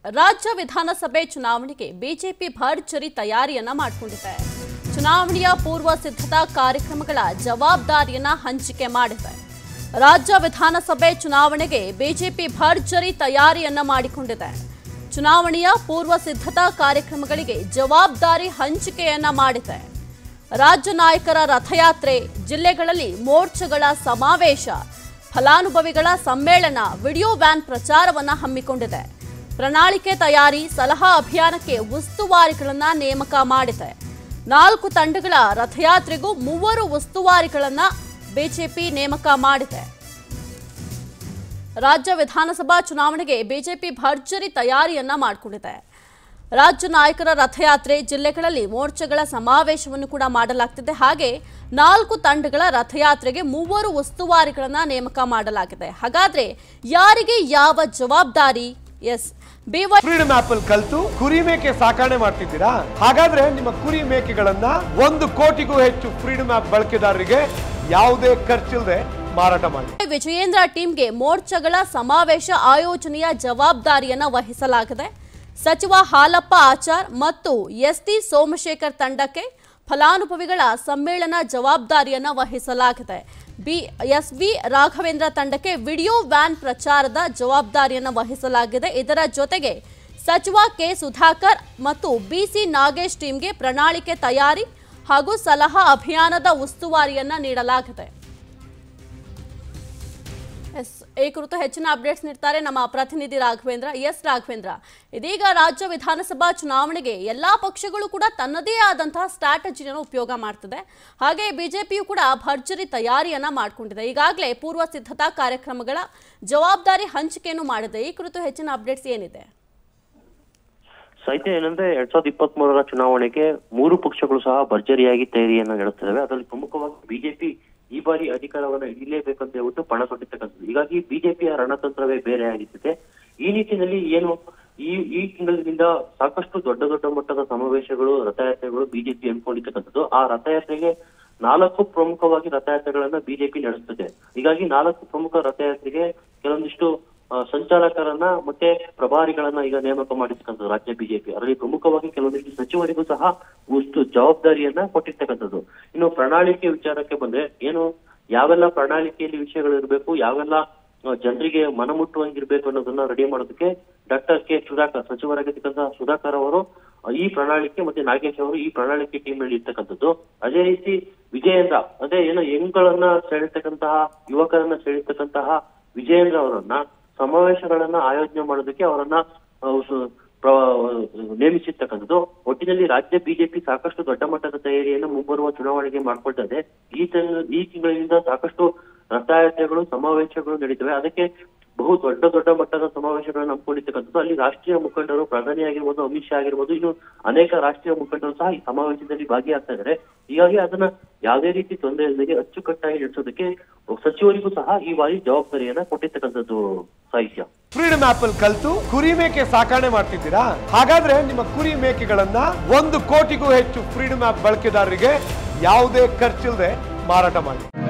ರಾಜ್ಯ ವಿಧಾನಸಭೆ ಚುನಾವಣೆಗೆ ಬಿಜೆಪಿ ಭರ್ಜರಿ ತಯಾರಿಯನ್ನ ಮಾಡಿಕೊಂಡಿದೆ ಚುನಾವಣೆಯ ಪೂರ್ವ ಸಿದ್ಧತಾ ಕಾರ್ಯಕ್ರಮಗಳ ಜವಾಬ್ದಾರಿಯನ್ನ ಹಂಚಿಕೆ ಮಾಡಿದೆ ರಾಜ್ಯ ವಿಧಾನಸಭೆ ಚುನಾವಣೆಗೆ ಬಿಜೆಪಿ ಭರ್ಜರಿ ತಯಾರಿಯನ್ನ ಮಾಡಿಕೊಂಡಿದೆ ಚುನಾವಣೆಯ ಪೂರ್ವ ಸಿದ್ಧತಾ ಕಾರ್ಯಕ್ರಮಗಳಿಗೆ ಜವಾಬ್ದಾರಿ ಹಂಚಿಕೆಯನ್ನ ಮಾಡಿದೆ ರಾಜ್ಯ ನಾಯಕರ ರಥಯಾತ್ರೆ ಜಿಲ್ಲೆಗಳಲ್ಲಿ ಮೋರ್ಚಾಗಳ ಸಮಾವೇಶ ಫಲಾನುಭವಿಗಳ ಸಮ್ಮೇಳನ ವಿಡಿಯೋ ವ್ಯಾನ್ ಪ್ರಚಾರವನ್ನ ಹಮ್ಮಿಕೊಂಡಿದೆ ಪ್ರಣಾಳಿಕೆ ತಯಾರಿ ಸಲಹಾ ಅಭಿಯಾನಕ್ಕೆ ಉಸ್ತುವಾರಿಗಳನ್ನ ನೇಮಕ ಮಾಡಿದೆ ನಾಲ್ಕು ತಂಡಗಳ ರಥಯಾತ್ರೆಗೂ ಮೂವರು ಉಸ್ತುವಾರಿಗಳನ್ನ ಬಿಜೆಪಿ ನೇಮಕ ಮಾಡಿದೆ ರಾಜ್ಯ ವಿಧಾನಸಭಾ ಚುನಾವಣೆಗೆ ಬಿಜೆಪಿ ಭರ್ಜರಿ ತಯಾರಿಯನ್ನ ಮಾಡಿಕೊಂಡಿದೆ ರಾಜ್ಯ ನಾಯಕರ ರಥಯಾತ್ರೆ ಜಿಲ್ಲೆಗಳಲ್ಲಿ ಮೋರ್ಚಾಗಳ ಸಮಾವೇಶವನ್ನು ಕೂಡ ಮಾಡಲಾಗ್ತಿದೆ ಹಾಗೆ ನಾಲ್ಕು ತಂಡಗಳ ರಥಯಾತ್ರೆಗೆ ಮೂವರು ಉಸ್ತುವಾರಿಗಳನ್ನ ನೇಮಕ ಮಾಡಲಾಗಿದೆ ಹಾಗಾದ್ರೆ ಯಾರಿಗೆ ಯಾವ ಜವಾಬ್ದಾರಿ ಎಸ್ ಬಿವೈ ಫ್ರೀಡಮ್ ಆಪ್ ಅಲ್ಲಿ ಕಲ್ತು ಕುರಿ ಮೇಕೆ ಸಾಕಣೆ ಮಾಡ್ತಿದ್ದೀರಾ ಹಾಗಾದ್ರೆ ನಿಮ್ಮ ಕುರಿ ಮೇಕೆಗಳನ್ನ ಒಂದು ಕೋಟಿಗೂ ಹೆಚ್ಚು ಫ್ರೀಡಮ್ ಆಪ್ ಬಳಕೆದಾರರಿಗೆ ಯಾವುದೇ ಖರ್ಚಿಲ್ಲದೆ ಮಾರಾಟ ಮಾಡಿ ವಿಜಯೇಂದ್ರ ಟೀಮ್ಗೆ ಮೋರ್ಚಾಗಳ ಸಮಾವೇಶ ಆಯೋಜನೆಯ ಜವಾಬ್ದಾರಿಯನ್ನ ವಹಿಸಲಾಗಿದೆ ಸಚಿವ ಹಾಲಪ್ಪ ಆಚಾರ್ ಮತ್ತು ಎಸ್ಟಿ ಸೋಮಶೇಖರ್ ತಂಡಕ್ಕೆ ಫಲಾನುಭವಿಗಳ ಸಮ್ಮೇಳನ ಜವಾಬ್ದಾರಿಯನ್ನ ವಹಿಸಲಾಗಿದೆ ಬಿ ಎಸ್ ವಿ ರಾಘವೇಂದ್ರ ತಂಡಕ್ಕೆ ವಿಡಿಯೋ ವ್ಯಾನ್ ಪ್ರಚಾರದ ಜವಾಬ್ದಾರಿಯನ್ನು ವಹಿಸಲಾಗಿದೆ ಇದರ ಜೊತೆಗೆ ಸಚಿವ ಕೆ ಸುಧಾಕರ್ ಮತ್ತು ಬಿಸಿ ನಾಗೇಶ್ ಟೀಮ್ಗೆ ಪ್ರಣಾಳಿಕೆ ತಯಾರಿ ಹಾಗೂ ಸಲಹಾ ಅಭಿಯಾನದ ಉಸ್ತುವಾರಿಯನ್ನ ನೀಡಲಾಗಿದೆ ಎಸ್ ಈ ಕುರಿತು ಹೆಚ್ಚಿನ ಅಪ್ಡೇಟ್ಸ್ ನೀಡ್ತಾರೆ ನಮ್ಮ ಪ್ರತಿನಿಧಿ ರಾಘವೇಂದ್ರ ಎಸ್ ರಾಘವೇಂದ್ರ ಇದೀಗ ರಾಜ್ಯ ವಿಧಾನಸಭಾ ಚುನಾವಣೆಗೆ ಎಲ್ಲಾ ಪಕ್ಷಗಳು ಕೂಡ ತನ್ನದೇ ಆದಂತಹ ಸ್ಟ್ರಾಟಜಿಯನ್ನು ಉಪಯೋಗ ಮಾಡ್ತಿದೆ ಹಾಗೆ ಬಿಜೆಪಿಯು ಕೂಡ ಭರ್ಜರಿ ತಯಾರಿಯನ್ನ ಮಾಡಿಕೊಂಡಿದೆ ಈಗಾಗಲೇ ಪೂರ್ವ ಸಿದ್ಧತಾ ಕಾರ್ಯಕ್ರಮಗಳ ಜವಾಬ್ದಾರಿ ಹಂಚಿಕೆಯನ್ನು ಮಾಡಿದೆ ಈ ಕುರಿತು ಹೆಚ್ಚಿನ ಅಪ್ಡೇಟ್ಸ್ ಏನಿದೆ ಸಾಹಿತ್ಯ ಏನಂದ್ರೆ ಎರಡ್ ಸಾವಿರದ ಇಪ್ಪತ್ತ್ ಮೂರರ ಚುನಾವಣೆಗೆ ಮೂರು ಪಕ್ಷಗಳು ಸಹ ಭರ್ಜರಿಯಾಗಿ ತಯಾರಿಯನ್ನ ನಡೆಸ್ತಿದ್ದಾವೆ ಅದರಲ್ಲಿ ಪ್ರಮುಖವಾಗಿ ಬಿಜೆಪಿ ಈ ಬಾರಿ ಅಧಿಕಾರವನ್ನ ಹಿಡಿಲೇಬೇಕಂತ ಹೇಳ್ಬಿಟ್ಟು ಪಣ ತೊಟ್ಟಿರ್ತಕ್ಕಂಥದ್ದು ಹೀಗಾಗಿ ಬಿಜೆಪಿಯ ರಣತಂತ್ರವೇ ಬೇರೆ ಆಗಿರ್ತದೆ ಈ ನಿಟ್ಟಿನಲ್ಲಿ ಏನು ಈ ಈ ತಿಂಗಳಿನಿಂದ ಸಾಕಷ್ಟು ದೊಡ್ಡ ದೊಡ್ಡ ಮಟ್ಟದ ಸಮಾವೇಶಗಳು ರಥಯಾತ್ರೆಗಳು ಬಿಜೆಪಿ ಹಮ್ಮಿಕೊಂಡಿರ್ತಕ್ಕಂಥದ್ದು ಆ ರಥಯಾತ್ರೆಗೆ ನಾಲ್ಕು ಪ್ರಮುಖವಾಗಿ ರಥಯಾತ್ರೆಗಳನ್ನ ಬಿಜೆಪಿ ನಡೆಸುತ್ತದೆ ಹೀಗಾಗಿ ನಾಲ್ಕು ಪ್ರಮುಖ ರಥಯಾತ್ರೆಗೆ ಕೆಲವೊಂದಿಷ್ಟು ಆ, ಸಂಚಾಲಕರನ್ನ ಮತ್ತೆ ಪ್ರಭಾರಿಗಳನ್ನ ಈಗ ನೇಮಕ ಮಾಡಿರ್ತಕ್ಕಂಥದ್ದು ರಾಜ್ಯ ಬಿಜೆಪಿ ಅದರಲ್ಲಿ ಪ್ರಮುಖವಾಗಿ ಕೆಲವೊಂದಿಷ್ಟು ಸಚಿವರಿಗೂ ಸಹ ಉಷ್ಟು ಜವಾಬ್ದಾರಿಯನ್ನ ಕೊಟ್ಟಿರ್ತಕ್ಕಂಥದ್ದು ಇನ್ನು ಪ್ರಣಾಳಿಕೆ ವಿಚಾರಕ್ಕೆ ಬಂದ್ರೆ ಏನು ಯಾವೆಲ್ಲ ಪ್ರಣಾಳಿಕೆಯಲ್ಲಿ ವಿಷಯಗಳು ಇರಬೇಕು ಯಾವೆಲ್ಲ ಆ, ಜನರಿಗೆ ಮನಮುಟ್ಟುವಂಗಿರ್ಬೇಕು ಅನ್ನೋದನ್ನ ರೆಡಿ ಮಾಡೋದಕ್ಕೆ ಡಾಕ್ಟರ್ ಕೆ ಸುಧಾಕರ್ ಸಚಿವರಾಗಿರ್ತಕ್ಕಂಥ ಸುಧಾಕರ್ ಅವರು ಆ, ಈ ಪ್ರಣಾಳಿಕೆ ಮತ್ತೆ ನಾಗೇಶ್ ಅವರು ಈ ಪ್ರಣಾಳಿಕೆ ಟೀಮ್ ನಲ್ಲಿ ಇರ್ತಕ್ಕಂಥದ್ದು ಅದೇ ರೀತಿ ವಿಜಯೇಂದ್ರ ಅದೇ ಏನೋ ಯಂಗ್ಗಳನ್ನ ಸೆಳೆತಕ್ಕಂತಹ ಯುವಕರನ್ನ ಸೆಳೆತಕ್ಕಂತಹ ವಿಜಯೇಂದ್ರ ಅವರನ್ನ ಸಮಾವೇಶಗಳನ್ನ ಆಯೋಜನೆ ಮಾಡೋದಕ್ಕೆ ಅವರನ್ನ ಆ, ಸು- ಪ್ರ- ನೇಮಿಸಿರ್ತಕ್ಕಂಥದ್ದು ಒಟ್ಟಿನಲ್ಲಿ ರಾಜ್ಯ ಬಿಜೆಪಿ ಸಾಕಷ್ಟು ದೊಡ್ಡ ಮಟ್ಟದ ತಯಾರಿಯನ್ನು ಮುಂಬರುವ ಚುನಾವಣೆಗೆ ಮಾಡ್ಕೊಳ್ತಾ ಇದೆ ಈ ತಿಂಗಳ ಈ ತಿಂಗಳಿನಿಂದ ಸಾಕಷ್ಟು ರಥಯಾತ್ರೆಗಳು ಸಮಾವೇಶಗಳು ನಡೀತವೆ ಅದಕ್ಕೆ ಬಹು ದೊಡ್ಡ ದೊಡ್ಡ ಮಟ್ಟದ ಸಮಾವೇಶಗಳನ್ನು ಹಮ್ಮಿಕೊಂಡಿರ್ತಕ್ಕಂಥದ್ದು ಅಲ್ಲಿ ರಾಷ್ಟ್ರೀಯ ಮುಖಂಡರು ಪ್ರಧಾನಿ ಆಗಿರ್ಬೋದು ಅಮಿತ್ ಶಾ ಆಗಿರ್ಬೋದು ಇನ್ನು ಅನೇಕ ರಾಷ್ಟ್ರೀಯ ಮುಖಂಡರು ಸಹ ಈ ಸಮಾವೇಶದಲ್ಲಿ ಭಾಗಿಯಾಗ್ತಾ ಇದ್ದಾರೆ ಹೀಗಾಗಿ ಅದನ್ನ ಯಾವುದೇ ರೀತಿ ತೊಂದರೆ ಇಲ್ಲದೆ ಅಚ್ಚುಕಟ್ಟಾಗಿ ನಡೆಸೋದಕ್ಕೆ ಸಚಿವರಿಗೂ ಸಹ ಈ ಬಾರಿ ಜವಾಬ್ದಾರಿಯನ್ನ ಕೊಟ್ಟಿರ್ತಕ್ಕಂಥದ್ದು ಸಾಹಿತ್ಯ ಫ್ರೀಡಮ್ ಆಪ್ ಅಲ್ಲಿ ಕಲ್ತು ಕುರಿ ಮೇಕೆ ಸಾಕಣೆ ಮಾಡ್ತಿದ್ದೀರಾ ಹಾಗಾದ್ರೆ ನಿಮ್ಮ ಕುರಿ ಮೇಕೆಗಳನ್ನ ಒಂದು ಕೋಟಿಗೂ ಹೆಚ್ಚು ಫ್ರೀಡಮ್ ಆಪ್ ಬಳಕೆದಾರರಿಗೆ ಯಾವುದೇ ಖರ್ಚಿಲ್ಲದೆ ಮಾರಾಟ ಮಾಡಿ